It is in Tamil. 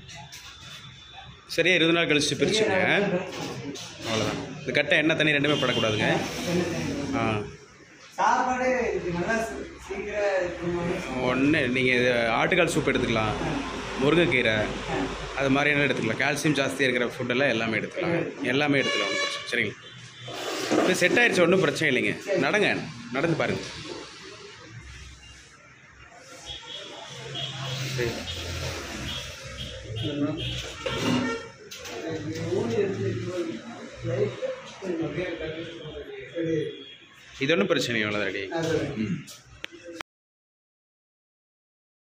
சரியா இருபது நாள் கழிச்சு பிரிச்சுங்க அவ்வளோதான் இந்த கட்டை எண்ணெய் தண்ணி ரெண்டுமே படக்கூடாதுங்க ஆ சாப்பாடு இது நல்லா சீ- சீக்கிரம் இருக்கணும். ஒன்று நீங்கள் ஆட்டுக்கால் சூப் எடுத்துக்கலாம் முருங்கைக்கீரை அது மாதிரியான எடுத்துக்கலாம் கால்சியம் ஜாஸ்தியாக இருக்கிற ஃபுட்டெல்லாம் எல்லாமே எடுத்துக்கலாம் எல்லாமே எடுத்துக்கலாம் ஒன்றும் பிரச்சனை சரிங்களா இப்போ செட் ஆயிடுச்சு ஒன்றும் பிரச்சனை இல்லைங்க நடங்க நடந்து பாருங்க சரி இது ஒன்றும் பிரச்சனை இல்லை ரெடி அது ம்